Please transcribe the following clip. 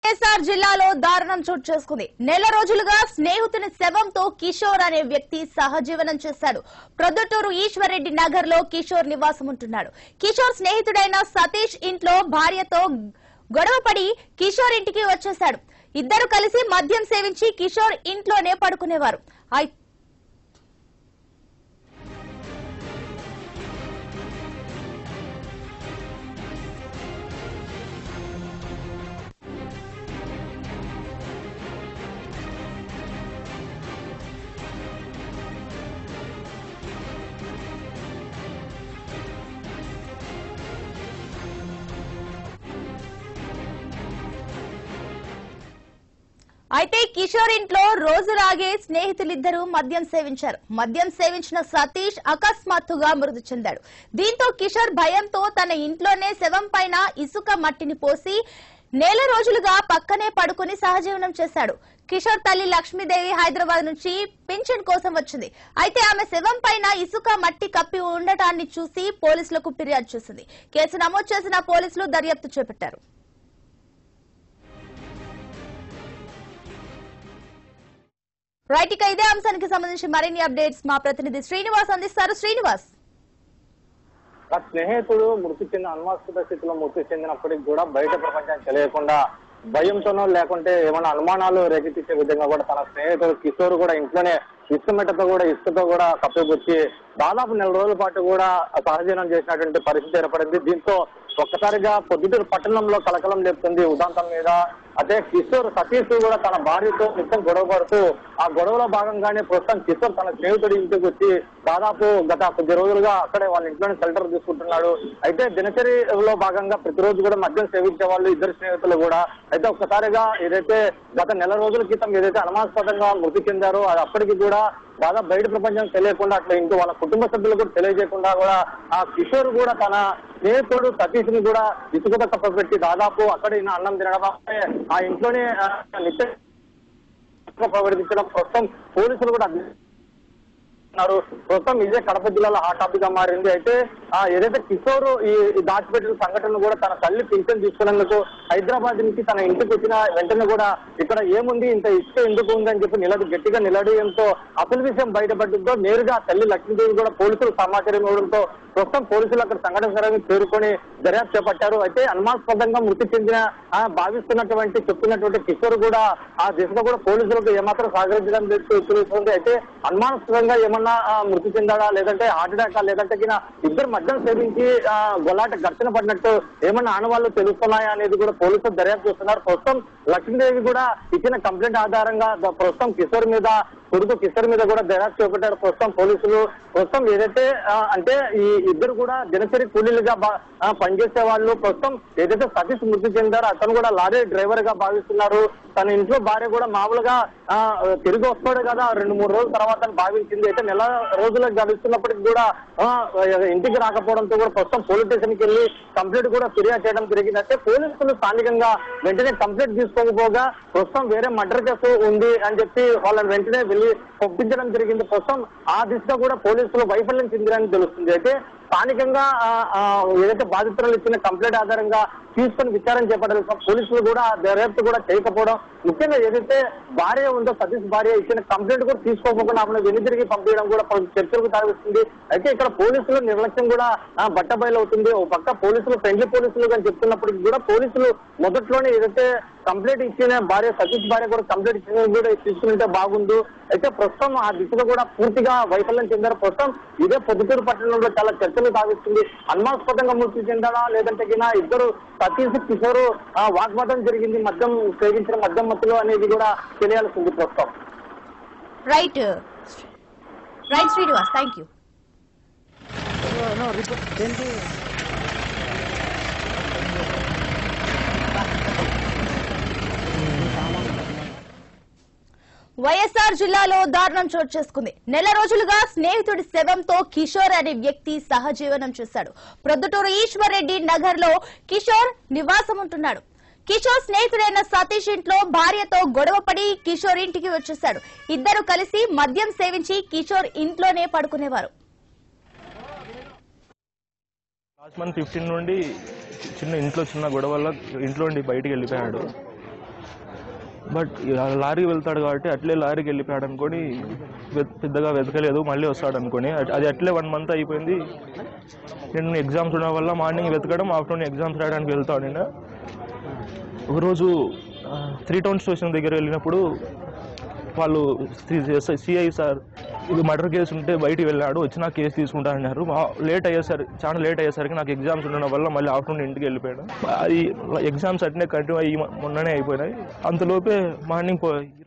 వైఎస్ఆర్ జిల్లాలో దారుణం చోటు చేసుకుంది నెల రోజులుగా స్నేహితుని శవంతో కిషోర్ అనే వ్యక్తి సహజీవనం చేశాడు ప్రొద్దుటూరు ఈశ్వర్రెడ్డి నగర్ లో కిషోర్ నివాసం ఉంటున్నాడు కిషోర్ స్నేహితుడైన సతీష్ ఇంట్లో భార్యతో గొడవపడి కిషోర్ ఇంటికి వచ్చేశాడు ఇద్దరు కలిసి మద్యం సేవించి కిషోర్ ఇంట్లోనే పడుకునేవారు అయి- అయితే కిషోర్ ఇంట్లో రోజులాగే స్నేహితులిద్దరూ మద్యం సేవించారు మద్యం సేవించిన సతీష్ అకస్మాత్తుగా మృతి చెందాడు దీంతో కిషోర్ భయంతో తన ఇంట్లోనే శవం పైన ఇసుక మట్టిని పోసి నెల రోజులుగా పక్కనే పడుకుని సహజీవనం చేశాడు కిషోర్ తల్లి లక్ష్మీదేవి హైదరాబాద్ నుంచి పింఛన్ కోసం వచ్చింది అయితే ఆమె శవం పైన ఇసుక మట్టి కప్పి ఉండటాన్ని చూసి పోలీసులకు ఫిర్యాదు చేసింది కేసు నమోదు చేసిన పోలీసులు దర్యాప్తు చేపట్టారు రైట్ ఇక ఇదే అంశానికి సంబంధించి మరిన్ని అప్డేట్స్ మా ప్రతినిధి శ్రీనివాస్ అందిస్తారు శ్రీనివాస్ ఆ స్నేహితుడు మృతి చెందిన అనుమానాస్పద స్థితిలో మృతి చెందినప్పటికి కూడా బయట ప్రపంచానికి తెలియకుండా భయంతోనో లేకుంటే ఏమైనా అనుమానాలు రేకెత్తించే విధంగా కూడా తన స్నేహితుడు కిషోర్ కూడా ఇంట్లోనే ఇసుక మెట్టతో కూడా ఇసుకతో కూడా కప్పిపుచ్చి దాదాపు నెల రోజుల పాటు కూడా సహజీవనం చేసినటువంటి పరిస్థితి ఏర్పడింది దీంతో ఒక్కసారిగా పొద్దుటూరు పట్టణంలో కలకలం లేపుతుంది ఉదాంతం మీద అదే కిషోర్ సతీష్ కూడా తన భార్యతో నిత్యం గొడవ పడుతూ ఆ గొడవలో భాగంగానే ప్రస్తుతం కిషోర్ తన స్నేహితుడి ఇంటికి వచ్చి దాదాపు గత కొద్ది రోజులుగా అక్కడే వాళ్ళ ఇంట్లోనే షెల్టర్ తీసుకుంటున్నాడు అయితే దినచర్యలో భాగంగా ప్రతిరోజు కూడా మద్యం సేవించే వాళ్ళు ఇద్దరు స్నేహితులు కూడా అయితే ఒక్కసారిగా ఏదైతే గత నెల రోజుల క్రితం ఏదైతే అనుమానాస్పదంగా మృతి చెందారో అది అప్పటికి కూడా దాదాపు బయట ప్రపంచం తెలియకుండా అట్లా ఇంకో వాళ్ళ కుటుంబ సభ్యులు కూడా తెలియజేయకుండా కూడా ఆ కిషోర్ కూడా తన స్నేహితుడు సతీష్ ని కూడా ఇసుకత కప్పబెట్టి దాదాపు అక్కడ ఈయన అన్నం తినడం అంటే ఆ ఇంట్లోనే ఆ, నిత్య ప్రవర్తించడం ప్రస్తుతం పోలీసులు కూడా ఉన్నారు ప్రస్తుతం ఇదే కడప జిల్లాలో హాట్ టాపిక్ గా మారింది అయితే ఆ ఏదైతే కిషోర్ ఈ ఈ దాచిపెట్టిన సంఘటన కూడా తన తల్లి పింఛన్ తీసుకునేందుకు హైదరాబాద్ నుంచి తన ఇంటికి వచ్చిన వెంటనే కూడా ఇక్కడ ఏముంది ఇంత ఇసుక ఎందుకు ఉంది అని చెప్పి నిలడి గట్టిగా నిలడడంతో అసలు విషయం బయటపడడంతో నేరుగా తల్లి లక్ష్మీదేవి కూడా పోలీసులు సమాచారం ఇవ్వడంతో ప్రస్తుతం పోలీసులు అక్కడ సంఘటన స్థలానికి చేరుకొని దర్యాప్తు చేపట్టారు అయితే అనుమానాస్పదంగా మృతి చెందిన ఆ, భావిస్తున్నటువంటి చెప్తున్నటువంటి కిషోర్ కూడా ఆ దిశగా కూడా పోలీసులకు ఏమాత్రం సహకరించడం లేదు తెలుస్తుంది అయితే అనుమానాస్పదంగా ఏమన్నా ఆ, మృతి చెందాడా లేదంటే హార్ట్ అటాక్ లేదంటే కినా ఇద్దరు మద్యం సేవించి ఆ, గొల్లాట ఘర్షణ పడినట్టు ఏమన్నా ఆనవాళ్లు తెలుస్తున్నాయా అనేది కూడా పోలీసులు దర్యాప్తు చేస్తున్నారు ప్రస్తుతం లక్ష్మీదేవి కూడా ఇచ్చిన కంప్లైంట్ ఆధారంగా ద- ప్రస్తుతం కిషోర్ మీద కొడుకు కిషోర్ మీద కూడా దర్యాప్తు చేపట్టారు ప్రస్తుతం పోలీసులు ప్రస్తుతం ఏదైతే ఆ, అంటే ఈ ఇద్దరు కూడా దినసరి కూలీలుగా బా- ఆ, పనిచేసే వాళ్ళు ప్రస్తుతం ఏదైతే సతీష్ మృతి చెందారో అతను కూడా లారీ డ్రైవర్ గా భావిస్తున్నారు తన ఇంట్లో భార్య కూడా మామూలుగా ఆ, తిరిగి వస్తాడు కదా రెండు మూడు రోజుల తర్వాత అని భావించింది అయితే నెల రోజులు గడుస్తున్నప్పటికి కూడా ఆ, ఇంటికి రాకపోవడంతో కూడా ప్రస్తుతం పోలీస్ స్టేషన్ కి వెళ్ళి కంప్లైంట్ కూడా ఫిర్యాదు చేయడం జరిగింది అయితే పోలీసులు స్థానికంగా వెంటనే కంప్లైంట్ తీసుకోకపోగా ప్రస్తుతం వేరే మర్డర్ కేసు ఉంది అని చెప్పి వాళ్ళని వెంటనే వెళ్ళి పంపించడం జరిగింది ప్రస్తుతం ఆ దిశగా కూడా పోలీసులు వైఫల్యం చెందిరని తెలుస్తుంది అయితే స్థానికంగా ఆ, ఆ, ఏదైతే బాధితులు ఇచ్చిన కంప్లైంట్ ఆధారంగా తీసుకొని విచారణ చేపట్టాలి పోలీసులు కూడా దర్యాప్తు కూడా చేయకపోవడం ముఖ్యంగా ఏదైతే భార్య ఉందో సతీష్ భార్య ఇచ్చిన కంప్లైంట్ కూడా తీసుకోకుండా ఆమెను వెనుదిరిగి పంపించడం కూడా కొంచెం చర్చలకు తాగిస్తుంది అయితే ఇక్కడ పోలీసులు నిర్లక్ష్యం కూడా ఆ, బట్టబయలు అవుతుంది ఓ పక్క పోలీసులు ఫ్రెండ్లీ పోలీసులు అని చెప్తున్నప్పటికీ కూడా పోలీసులు మొదట్లోనే ఏదైతే కంప్లైంట్ ఇచ్చిన భార్య సతీష్ భార్య కూడా కంప్లైంట్ ఇచ్చిన కూడా తీసుకుంటే బాగుండు అయితే ప్రస్తుతం ఆ దిశగా కూడా పూర్తిగా వైఫల్యం చెందారు ప్రస్తుతం ఇదే పొద్దుటూరు పట్టణంలో చాలా చర్చలు సాగిస్తుంది అనుమానాస్పదంగా మృతి చెందాడా లేదంటే గినా ఇద్దరు సతీష్ కిషోర్ ఆ, వాగ్వాదం జరిగింది మద్యం సేవించిన మద్యం మత్తులో అనేది కూడా తెలియాల్సింది ప్రస్తుతం right right Srinivas thank you Y S R జిల్లాలో దారుణం చోటు చేసుకుంది నెల రోజులుగా స్నేహితుడి శవంతో కిషోర్ అనే వ్యక్తి సహజీవనం చేశాడు ప్రొద్దుటూరు ఈశ్వర్ రెడ్డి నగర్ లో కిషోర్ నివాసం ఉంటున్నాడు కిషోర్ స్నేహితుడైన సతీష్ ఇంట్లో భార్యతో గొడవపడి కిషోర్ ఇంటికి వచ్చేశాడు ఇద్దరు కలిసి మద్యం సేవించి కిషోర్ ఇంట్లోనే పడుకునేవారు లాస్ట్ మంత్ ఫిఫ్టీన్ నుండి చి- చిన్న ఇంట్లో చిన్న గొడవల్లో ఇంట్లో నుండి బయటికి వెళ్ళిపోయాడు బట్ లారీ వెళ్తాడు కాబట్టి అట్లే లారీకి వెళ్ళిపోయాడు అనుకొని వెత్- పెద్దగా వెతకలేదు మళ్ళీ వస్తాడు అనుకొని అట్- అది అట్లే వన్ మంత్ అయిపోయింది నేను ఎగ్జామ్స్ ఉండడం వల్ల మార్నింగ్ వెతకడం ఆఫ్టర్నూన్ ఎగ్జామ్స్ రాయడానికి వెళ్తాను నేను ఒకరోజు త్రీ టౌన్ స్టేషన్ దగ్గర వెళ్ళినప్పుడు వాళ్ళు సిఐ సార్ ఇది మర్డర్ కేసు ఉంటే బయటికి వెళ్ళాడు వచ్చి నాకు కేసు తీసుకుంటానన్నారు లేట్ అయ్యేసరికి చాలా లేట్ అయ్యేసరికి నాకు ఎగ్జామ్స్ ఉండడం వల్ల మళ్ళీ ఆఫ్టర్నూన్ ఇంటికి వెళ్ళిపోయాడు అది ఎగ్జామ్స్ అట్నే కంటిన్యూ అయ్యి మొన్ననే అయిపోయినాయి అంతలోపే మార్నింగ్ పో